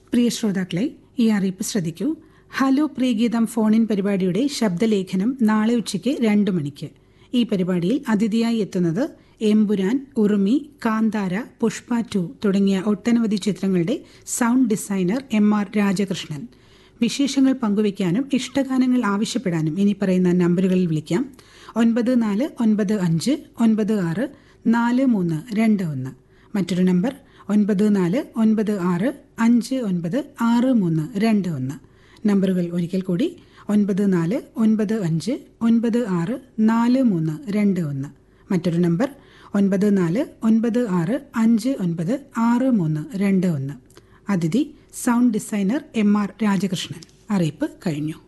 പ്രിയ ശ്രോതാക്കളെ ഈ അറിയിപ്പ് ശ്രദ്ധിക്കൂ ഹലോ പ്രിയഗീതം ഫോണിൻ പരിപാടിയുടെ ശബ്ദലേഖനം നാളെ ഉച്ചയ്ക്ക് രണ്ട് മണിക്ക് ഈ പരിപാടിയിൽ അതിഥിയായി എത്തുന്നത് എമ്പുരാൻ ഉറുമി കാന്താര പുഷ്പ ടു തുടങ്ങിയ ഒട്ടനവധി ചിത്രങ്ങളുടെ sound designer M R Rajakrishnan വിശേഷങ്ങൾ പങ്കുവയ്ക്കാനും ഇഷ്ടഗാനങ്ങൾ ആവശ്യപ്പെടാനും ഇനി പറയുന്ന നമ്പറുകളിൽ വിളിക്കാം ഒൻപത് നാല് ഒൻപത് അഞ്ച് ഒൻപത് ആറ് നാല് മൂന്ന് രണ്ട് ഒന്ന് മറ്റൊരു നമ്പർ ഒൻപത് നാല് ഒൻപത് ആറ് അഞ്ച് ഒൻപത് ആറ് മൂന്ന് രണ്ട് ഒന്ന് നമ്പറുകൾ ഒരിക്കൽ കൂടി ഒൻപത് നാല് ഒൻപത് അഞ്ച് ഒൻപത് ആറ് നാല് മൂന്ന് രണ്ട് ഒന്ന് മറ്റൊരു നമ്പർ ഒൻപത് നാല് ഒൻപത് ആറ് അഞ്ച് ഒൻപത് ആറ് മൂന്ന് രണ്ട് ഒന്ന് അതിഥി sound designer M R Rajakrishnan അറിയിപ്പ് കഴിഞ്ഞു